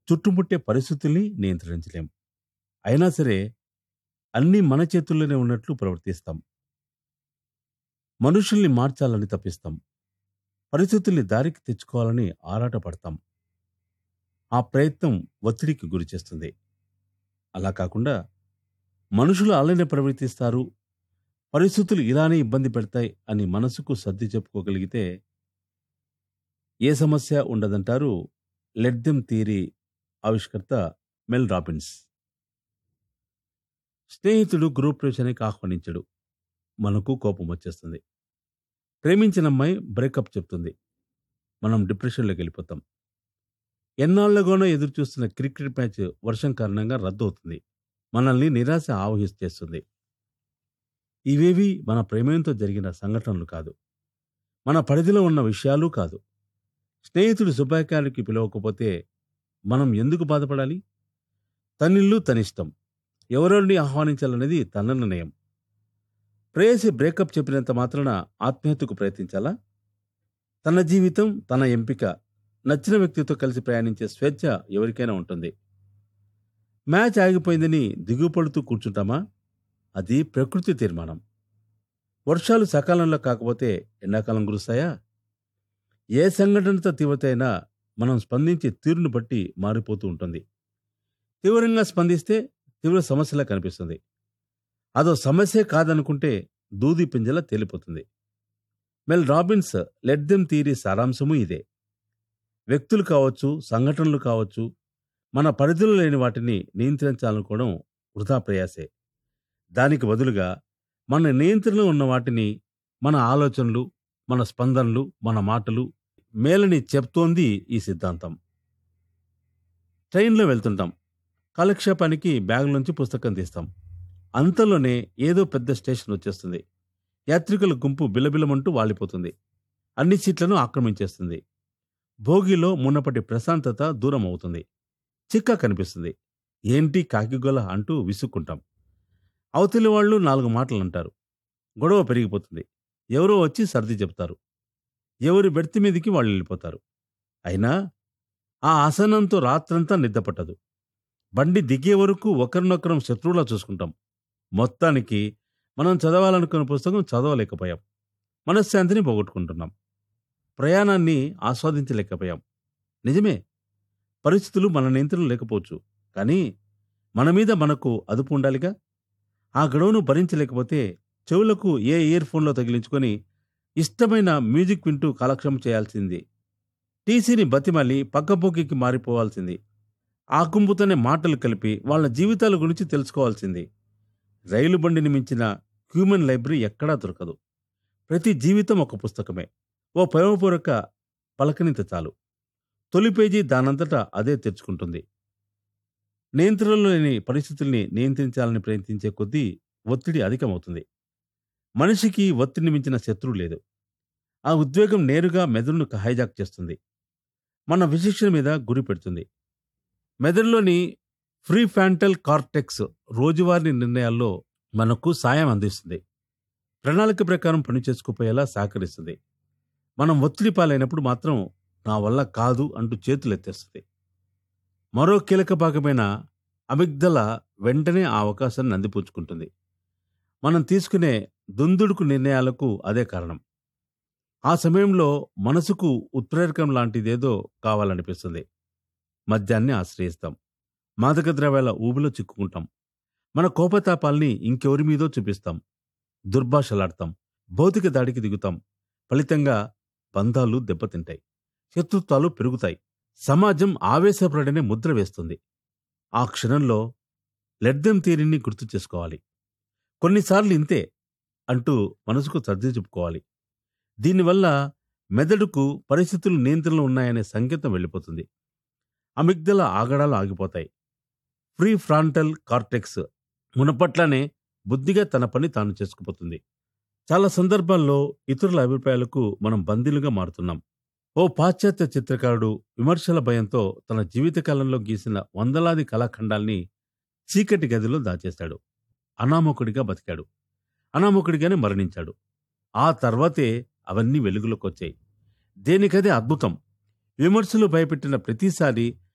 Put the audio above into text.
చుట్టుముట్టే పరిస్థితుల్ని నియంత్రించలేం అయినా సరే అన్నీ మన చేతుల్లోనే ఉన్నట్లు ప్రవర్తిస్తాం మనుషుల్ని మార్చాలని తప్పిస్తాం పరిస్థితుల్ని దారికి తెచ్చుకోవాలని ఆరాటపడతాం ఆ ప్రయత్నం ఒత్తిడికి గురి చేస్తుంది అలా కాకుండా మనుషులు అలానే ప్రవర్తిస్తారు పరిస్థితులు ఇలానే ఇబ్బంది పెడతాయి అని మనసుకు సర్ది చెప్పుకోగలిగితే ఏ సమస్య ఉండదంటారు లెట్ దెమ్ థియరీ ఆవిష్కర్త మెల్ రాబిన్స్ స్నేహితుడు గ్రూప్ ప్రవేశానికి ఆహ్వానించడు మనకు కోపం వచ్చేస్తుంది ప్రేమించిన అమ్మాయి బ్రేకప్ చెప్తుంది మనం డిప్రెషన్లోకి వెళ్ళిపోతాం ఎన్నాళ్లుగానో ఎదురు చూస్తున్న క్రికెట్ మ్యాచ్ వర్షం కారణంగా రద్దు అవుతుంది మనల్ని నిరాశ ఆవహిస్తేస్తుంది ఇవేవి మన ప్రేమయంతో జరిగిన సంఘటనలు కాదు మన పరిధిలో ఉన్న విషయాలు కాదు స్నేహితుడు శుభాకార్యానికి పిలవకపోతే మనం ఎందుకు బాధపడాలి తనిల్లు తనిష్టం ఎవరెవరిని ఆహ్వానించాలనేది తన నిర్ణయం ప్రేయసి బ్రేకప్ చెప్పినంత మాత్రాన ఆత్మహత్యకు ప్రయత్నించాలా తన జీవితం తన ఎంపిక నచ్చిన వ్యక్తితో కలిసి ప్రయాణించే స్వేచ్ఛ ఎవరికైనా ఉంటుంది మ్యాచ్ ఆగిపోయిందని దిగుపడుతూ కూర్చుంటామా అది ప్రకృతి తీర్మానం వర్షాలు సకాలంలో కాకపోతే ఎండాకాలం కురుస్తాయా ఏ సంఘటనతో తీవ్రత అయినా మనం స్పందించే తీరును బట్టి మారిపోతూ ఉంటుంది తీవ్రంగా స్పందిస్తే తీవ్ర సమస్యలా కనిపిస్తుంది అదో సమస్యే కాదనుకుంటే దూది పింజల తేలిపోతుంది Mel Robbins let them theory సారాంశము ఇదే వ్యక్తులు కావచ్చు సంఘటనలు కావచ్చు మన పరిధిలో లేని వాటిని నియంత్రించాలనుకోవడం వృధా ప్రయాసే దానికి బదులుగా మన నియంత్రణలో ఉన్న వాటిని మన ఆలోచనలు మన స్పందనలు మన మాటలు మేలని చెప్తోంది ఈ సిద్ధాంతం ట్రైన్లో వెళ్తుంటాం కాలక్షేపానికి బ్యాగ్లోంచి పుస్తకం తీస్తాం అంతలోనే ఏదో పెద్ద స్టేషన్ వచ్చేస్తుంది యాత్రికుల గుంపు బిలబిలమంటూ వాలిపోతుంది అన్ని సీట్లను ఆక్రమించేస్తుంది భోగిలో మున్నపటి ప్రశాంతత దూరం అవుతుంది చిక్క కనిపిస్తుంది ఏంటి కాకిగొల అంటూ విసుక్కుంటాం అవతలి వాళ్ళు నాలుగు మాటలు అంటారు గొడవ పెరిగిపోతుంది ఎవరో వచ్చి సర్ది చెప్తారు ఎవరి బెర్తి మీదికి వాళ్ళు వెళ్ళిపోతారు అయినా ఆ ఆసనంతో రాత్రంతా నిద్రపట్టదు బండి దిగే వరకు ఒకరినొకరం శత్రువులా చూసుకుంటాం మొత్తానికి మనం చదవాలనుకున్న పుస్తకం చదవలేకపోయాం మనశ్శాంతిని పోగొట్టుకుంటున్నాం ప్రయాణాన్ని ఆస్వాదించలేకపోయాం నిజమే పరిస్థితులు మన నియంత్రణ లేకపోవచ్చు కానీ మన మీద మనకు అదుపు ఉండాలిగా ఆ గడువును భరించలేకపోతే చెవులకు ఏ ఇయర్ ఫోన్లో తగిలించుకొని ఇష్టమైన మ్యూజిక్ వింటూ కాలక్షేమం చేయాల్సింది టీసీని బతిమాలి పక్కపోకికి మారిపోవాల్సింది ఆ గుంపుతోనే మాటలు కలిపి వాళ్ళ జీవితాల గురించి తెలుసుకోవాల్సింది రైలు బండిని మించిన హ్యూమన్ లైబ్రరీ ఎక్కడా దొరకదు ప్రతి జీవితం ఒక పుస్తకమే ఓ ప్రేమపూర్వక పలకనింత చాలు తొలి పేజీ దానంతటా అదే తెరుచుకుంటుంది నియంత్రణలో లేని పరిస్థితుల్ని నియంత్రించాలని ప్రయత్నించే కొద్దీ ఒత్తిడి అధికమవుతుంది మనిషికి ఒత్తిడిని మించిన శత్రువు లేదు ఆ ఉద్వేగం నేరుగా మెదడును హైజాక్ చేస్తుంది మన విశిక్షణ మీద గురి పెడుతుంది మెదడులోని ఫ్రీ ఫ్యాంటల్ కార్టెక్స్ రోజువారీ నిర్ణయాల్లో మనకు సాయం అందిస్తుంది ప్రణాళిక ప్రకారం పని చేసుకుపోయేలా సహకరిస్తుంది మనం ఒత్తిడి పాలైనప్పుడు మాత్రం నా వల్ల కాదు అంటూ చేతులు ఎత్తేస్తుంది మరో కీలక భాగమైన అమిగ్దల వెంటనే ఆ అవకాశాన్ని అందిపుచ్చుకుంటుంది మనం తీసుకునే దుందుడుకు నిర్ణయాలకు అదే కారణం ఆ సమయంలో మనసుకు ఉత్ప్రేరకం లాంటిదేదో కావాలనిపిస్తుంది మద్యాన్ని ఆశ్రయిస్తాం మాదక ద్రవ్యాల ఊబిలో చిక్కుకుంటాం మన కోపతాపాల్ని ఇంకెవరి మీదో చూపిస్తాం దుర్భాషలాడతాం భౌతిక దాడికి దిగుతాం ఫలితంగా బంధాలు దెబ్బతింటాయి శత్రుత్వాలు పెరుగుతాయి సమాజం ఆవేశపడనే ముద్ర వేస్తుంది ఆ క్షణంలో లెడ్దెం తీరిని గుర్తు చేసుకోవాలి కొన్నిసార్లు ఇంతే అంటూ మనసుకు సర్ది చెప్పుకోవాలి దీనివల్ల మెదడుకు పరిస్థితులు నియంత్రణలో ఉన్నాయనే సంకేతం వెళ్ళిపోతుంది అమిగ్దల ఆగడాలు ఆగిపోతాయి ఫ్రీ ఫ్రాంటల్ కార్టెక్స్ మునపట్లనే బుద్ధిగా తన పని తాను చేసుకుపోతుంది చాలా సందర్భాల్లో ఇతరుల అభిప్రాయాలకు మనం బందీలుగా మారుతున్నాం ఓ పాశ్చాత్య చిత్రకారుడు విమర్శల భయంతో తన జీవితకాలంలో గీసిన వందలాది కళాఖండాల్ని చీకటి గదిలో దాచేశాడు అనామకుడిగా బతికాడు అనామకుడిగానే మరణించాడు ఆ తర్వాతే అవన్నీ వెలుగులోకి వచ్చాయి దేనికదే అద్భుతం విమర్శలు భయపెట్టిన ప్రతిసారి